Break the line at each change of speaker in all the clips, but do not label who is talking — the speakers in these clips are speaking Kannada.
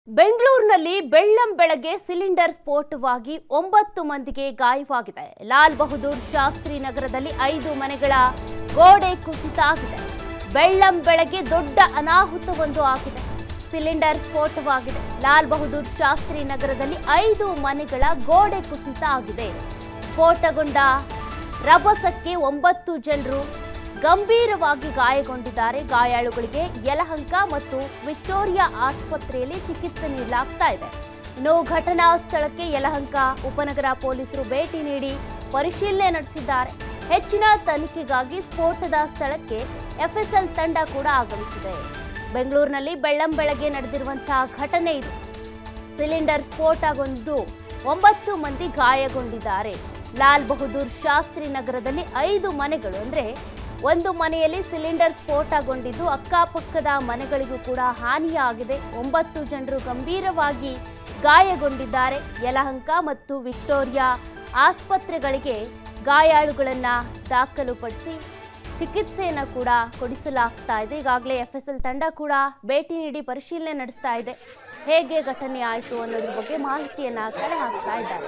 ಬೆಂಗಳೂರಿನಲ್ಲಿ ಬೆಳ್ಳಂ ಬೆಳಗ್ಗೆ ಸಿಲಿಂಡರ್ ಸ್ಫೋಟವಾಗಿ ಒಂಬತ್ತು ಮಂದಿಗೆ ಗಾಯವಾಗಿದೆ ಲಾಲ್ ಬಹದ್ದೂರ್ ಶಾಸ್ತ್ರಿ ನಗರದಲ್ಲಿ ಐದು ಮನೆಗಳ ಗೋಡೆ ಕುಸಿತ ಆಗಿದೆ ಬೆಳ್ಳಂ ಬೆಳಗ್ಗೆ ದೊಡ್ಡ ಅನಾಹುತವೊಂದು ಆಗಿದೆ ಸಿಲಿಂಡರ್ ಸ್ಫೋಟವಾಗಿದೆ ಲಾಲ್ ಬಹದ್ದೂರ್ ಶಾಸ್ತ್ರಿ ನಗರದಲ್ಲಿ ಐದು ಮನೆಗಳ ಗೋಡೆ ಕುಸಿತ ಆಗಿದೆ ಸ್ಫೋಟಗೊಂಡ ರಭಸಕ್ಕೆ ಒಂಬತ್ತು ಜನರು ಗಂಭೀರವಾಗಿ ಗಾಯಗೊಂಡಿದ್ದಾರೆ ಗಾಯಾಳುಗಳಿಗೆ ಯಲಹಂಕ ಮತ್ತು ವಿಕ್ಟೋರಿಯಾ ಆಸ್ಪತ್ರೆಯಲ್ಲಿ ಚಿಕಿತ್ಸೆ ನೀಡಲಾಗ್ತಾ ಇದೆ ಇನ್ನು ಘಟನಾ ಸ್ಥಳಕ್ಕೆ ಯಲಹಂಕ ಉಪನಗರ ಪೊಲೀಸರು ಭೇಟಿ ನೀಡಿ ಪರಿಶೀಲನೆ ನಡೆಸಿದ್ದಾರೆ ಹೆಚ್ಚಿನ ತನಿಖೆಗಾಗಿ ಸ್ಫೋಟದ ಸ್ಥಳಕ್ಕೆ ಎಫ್ಎಸ್ಎಲ್ ತಂಡ ಕೂಡ ಆಗಮಿಸಿದೆ ಬೆಂಗಳೂರಿನಲ್ಲಿ ಬೆಳ್ಳಂ ಬೆಳಗ್ಗೆ ನಡೆದಿರುವಂತಹ ಘಟನೆ ಇದು ಸಿಲಿಂಡರ್ ಸ್ಫೋಟಗೊಂಡು ಒಂಬತ್ತು ಮಂದಿ ಗಾಯಗೊಂಡಿದ್ದಾರೆ ಲಾಲ್ ಬಹದ್ದೂರ್ ಶಾಸ್ತ್ರಿ ನಗರದಲ್ಲಿ ಐದು ಮನೆಗಳು ಅಂದ್ರೆ ಒಂದು ಮನೆಯಲ್ಲಿ ಸಿಲಿಂಡರ್ ಸ್ಫೋಟಗೊಂಡಿದ್ದು ಅಕ್ಕಪಕ್ಕದ ಮನೆಗಳಿಗೂ ಕೂಡ ಹಾನಿಯಾಗಿದೆ ಒಂಬತ್ತು ಜನರು ಗಂಭೀರವಾಗಿ ಗಾಯಗೊಂಡಿದ್ದಾರೆ ಯಲಹಂಕ ಮತ್ತು ವಿಕ್ಟೋರಿಯಾ ಆಸ್ಪತ್ರೆಗಳಿಗೆ ಗಾಯಾಳುಗಳನ್ನ ದಾಖಲುಪಡಿಸಿ ಚಿಕಿತ್ಸೆಯನ್ನು ಕೂಡ ಕೊಡಿಸಲಾಗ್ತಾ ಇದೆ ಈಗಾಗಲೇ ಎಫ್ ಎಸ್ ಎಲ್ ತಂಡ ಕೂಡ ಭೇಟಿ ನೀಡಿ ಪರಿಶೀಲನೆ ನಡೆಸ್ತಾ ಇದೆ ಹೇಗೆ ಘಟನೆ ಆಯಿತು ಅನ್ನೋದ್ರ ಬಗ್ಗೆ ಮಾಹಿತಿಯನ್ನ ಕಲೆ ಹಾಕ್ತಾ ಇದ್ದಾರೆ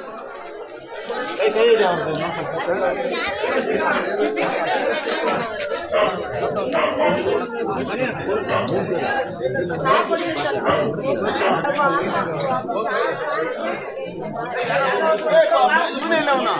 ಇವನಿಲ್ಲ ಅವನ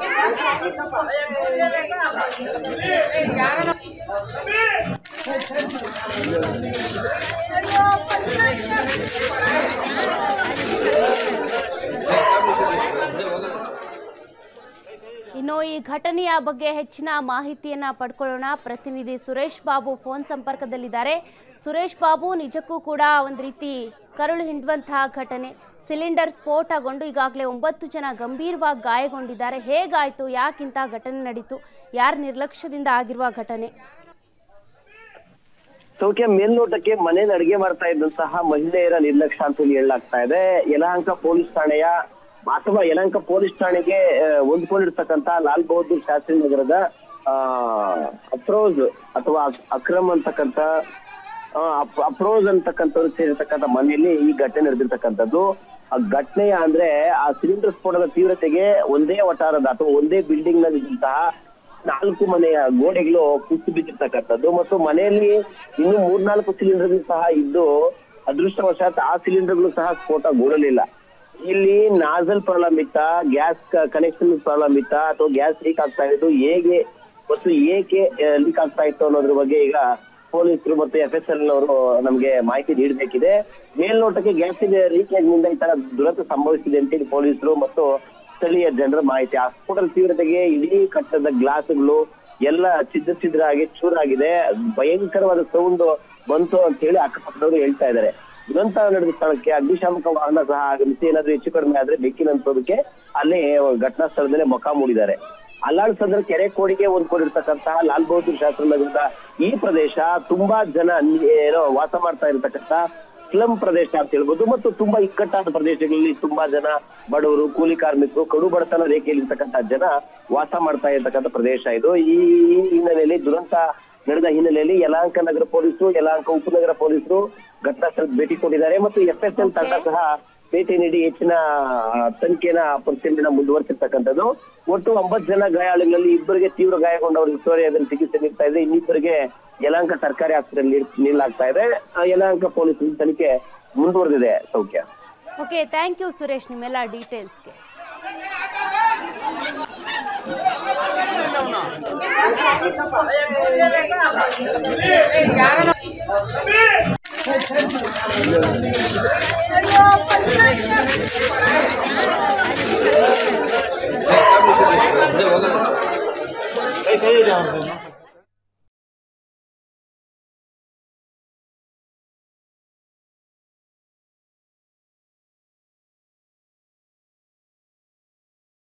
ಇನ್ನು ಈ ಘಟನೆಯ ಬಗ್ಗೆ ಹೆಚ್ಚಿನ ಮಾಹಿತಿಯನ್ನ ಪಡ್ಕೊಳ್ಳೋಣ ಪ್ರತಿನಿಧಿ ಸುರೇಶ್ ಬಾಬು ಫೋನ್ ಸಂಪರ್ಕದಲ್ಲಿದ್ದಾರೆ ಸುರೇಶ್ ಬಾಬು ನಿಜಕ್ಕೂ ಕೂಡ ಒಂದು ರೀತಿ ಕರುಳು ಹಿಂಡುವಂತಹ ಘಟನೆ ಸಿಲಿಂಡರ್ ಸ್ಫೋಟಗೊಂಡು ಈಗಾಗಲೇ ಒಂಬತ್ತು ಜನ ಗಂಭೀರವಾಗಿ ಗಾಯಗೊಂಡಿದ್ದಾರೆ ಹೇಗಾಯ್ತು ಯಾಕಿಂತ ಘಟನೆ ನಡೀತು ಯಾರ ನಿರ್ಲಕ್ಷ್ಯದಿಂದ ಆಗಿರುವ ಘಟನೆ
ಸೌಖ್ಯ ಮೇಲ್ನೋಟಕ್ಕೆ ಮನೇಲಿ ಅಡಿಗೆ ಮಾಡ್ತಾ ಇದ್ದಂತಹ ಮಹಿಳೆಯರ ನಿರ್ಲಕ್ಷ್ಯ ಅಂತ ಹೇಳಿ ಹೇಳಲಾಗ್ತಾ ಇದೆ ಯಲಹಂಕ ಪೊಲೀಸ್ ಠಾಣೆಯ ಅಥವಾ ಯಲಹಂಕ ಪೊಲೀಸ್ ಠಾಣೆಗೆ ಆ, ಹೊಂದ್ಕೊಂಡಿರ್ತಕ್ಕಂತ ಲಾಲ್ ಬಹದ್ದೂರ್ ಶಾಸ್ತ್ರಿ ನಗರದ ಆ ಅಫ್ರೋಜ್ ಅಥವಾ ಅಕ್- ಅಕ್ರಮ್ ಅಂತಕ್ಕಂತ ಆ, ಅಪ್- ಅಫ್ರೋಜ್ ಅಂತಕ್ಕಂಥವ್ರು ಸೇರಿರ್ತಕ್ಕಂಥ ಮನೆಯಲ್ಲಿ ಈ ಘಟನೆ ನಡೆದಿರ್ತಕ್ಕಂಥದ್ದು ಆ ಘಟನೆಯ ಅಂದ್ರೆ ಆ ಸಿಲಿಂಡರ್ ಸ್ಫೋಟದ ತೀವ್ರತೆಗೆ ಒಂದೇ ವಟಾರದ ಅಥವಾ ಒಂದೇ ಬಿಲ್ಡಿಂಗ್ ನಲ್ಲಿ ಇದ್ದಂತಹ ನಾಲ್ಕು ಮನೆಯ ಗೋಡೆಗಳು ಕುಸಿದು ಬಿದ್ದಿರ್ತಕ್ಕಂಥದ್ದು ಮತ್ತು ಮನೆಯಲ್ಲಿ ಇನ್ನು ಮೂರ್ನಾಲ್ಕು ಸಿಲಿಂಡರ್ಗಳು ಸಹ ಇದ್ದು ಅದೃಷ್ಟವಶಾತ್ ಆ ಸಿಲಿಂಡರ್ಗಳು ಸಹ ಸ್ಫೋಟಗೊಳ್ಳಲಿಲ್ಲ ಇಲ್ಲಿ ನಾಜಲ್ ಪ್ರಾಬ್ಲಮ್ ಇತ್ತ ಗ್ಯಾಸ್ ಕನೆಕ್ಷನ್ ಪ್ರಾಬ್ಲಮ್ ಇತ್ತ ಅಥವಾ ಗ್ಯಾಸ್ ಲೀಕ್ ಆಗ್ತಾ ಇದ್ದು ಹೇಗೆ ಮತ್ತು ಏಕೆ ಲೀಕ್ ಆಗ್ತಾ ಇತ್ತು ಅನ್ನೋದ್ರ ಬಗ್ಗೆ ಈಗ ಪೊಲೀಸರು ಮತ್ತು ಎಫ್ ಎಸ್ ಎಲ್ ನವರು ನಮಗೆ ಮಾಹಿತಿ ನೀಡಬೇಕಿದೆ ಮೇಲ್ನೋಟಕ್ಕೆ ಗ್ಯಾಸ್ ಲೀಕೇಜ್ ನಿಂದ ಈ ತರ ದುರಂತ ಸಂಭವಿಸಿದೆ ಅಂತೇಳಿ ಪೊಲೀಸರು ಮತ್ತು ಸ್ಥಳೀಯ ಜನರ ಮಾಹಿತಿ ಆ ಸ್ಫೋಟದ ತೀವ್ರತೆಗೆ ಇಡೀ ಕಟ್ಟಡದ ಗ್ಲಾಸ್ಗಳು ಎಲ್ಲ ಛಿದ್ರ ಛಿದ್ರ ಆಗಿ ಚೂರಾಗಿದೆ ಭಯಂಕರವಾದ ಸೌಂಡ್ ಬಂತು ಅಂತ ಹೇಳಿ ಅಕ್ಕಪಕ್ಕದವರು ಹೇಳ್ತಾ ಇದ್ದಾರೆ ದುರಂತ ನಡೆದ ಸ್ಥಳಕ್ಕೆ ಅಗ್ನಿಶಾಮಕ ವಾಹನ ಸಹ ಆಗಮಿಸಿ ಏನಾದ್ರೂ ಹೆಚ್ಚು ಕಡಿಮೆ ಆದ್ರೆ ಬೆಕ್ಕಿನಂತೋದಕ್ಕೆ ಅಲ್ಲೇ ಘಟನಾ ಸ್ಥಳದಲ್ಲೇ ಮೊಕ ಮೂಡಿದ್ದಾರೆ ಅಲ್ಲಾಡ್ಸಂದ್ರ ಕೆರೆ ಕೋಡಿಗೆ ಹೊಂದ್ಕೊಂಡಿರ್ತಕ್ಕಂತಹ ಲಾಲ್ ಬಹದ್ದೂರ್ ಶಾಸ್ತ್ರ ನಗರದ ಈ ಪ್ರದೇಶ ತುಂಬಾ ಜನ ಅಲ್ಲಿ ಏನೋ ವಾಸ ಮಾಡ್ತಾ ಇರತಕ್ಕಂತ ಸ್ಲಮ್ ಪ್ರದೇಶ ಅಂತ ಹೇಳ್ಬೋದು ಮತ್ತು ತುಂಬಾ ಇಕ್ಕಟ್ಟಾದ ಪ್ರದೇಶಗಳಲ್ಲಿ ತುಂಬಾ ಜನ ಬಡವರು ಕೂಲಿ ಕಾರ್ಮಿಕರು ಕಡು ಬಡತನ ರೇಖೆಯಲ್ಲಿರ್ತಕ್ಕಂಥ ಜನ ವಾಸ ಮಾಡ್ತಾ ಇರ್ತಕ್ಕಂಥ ಪ್ರದೇಶ ಇದು ಈ ಈ ಹಿನ್ನೆಲೆಯಲ್ಲಿ ದುರಂತ ನಡೆದ ಹಿನ್ನೆಲೆಯಲ್ಲಿ ಯಲಹಂಕ ನಗರ ಪೊಲೀಸರು ಯಲಹಂಕ ಉಪನಗರ ಪೊಲೀಸರು ಘಟನಾ ಸ್ಥಳಕ್ಕೆ ಭೇಟಿ ಕೊಟ್ಟಿದ್ದಾರೆ ಮತ್ತು ಎಫ್ ಎಸ್ ಎಲ್ ತಂಡ ಸಹ ಭೇಟಿ ನೀಡಿ ಹೆಚ್ಚಿನ ಆ, ತನಿಖೆನ ಪರಿಶೀಲನೆ ಮುಂದುವರಿಸಿರ್ತಕ್ಕಂಥದ್ದು ಒಟ್ಟು ಒಂಬತ್ತು ಜನ ಗಾಯಾಳುಗಳಲ್ಲಿ ಇಬ್ಬರಿಗೆ ತೀವ್ರ ಗಾಯಗೊಂಡವರು ವಿಕ್ಟೋರಿಯಾದಲ್ಲಿ ಚಿಕಿತ್ಸೆ ನೀಡ್ತಾ ಇದೆ ಇನ್ನಿಬ್ಬರಿಗೆ ಯಲಹಂಕ ಸರ್ಕಾರಿ ಆಸ್ಪತ್ರೆಯಲ್ಲಿ ನೀಡ್- ನೀಡಲಾಗ್ತಾ ಇದೆ ಆ, ಯಲಹಂಕ ಪೊಲೀಸರು ತನಿಖೆ ಮುಂದುವರೆದಿದೆ ಸೌಖ್ಯ
ಓಕೆ ಥ್ಯಾಂಕ್ ಯು ಸುರೇಶ್ ನಿಮ್ಮೆಲ್ಲ ಡೀಟೇಲ್ಸ್ಗೆ
ಇವನಿಲ್ಲ ಅವನ
ಕೈ ಕೈ ಇದೆ ಅವ್ರದ್ದು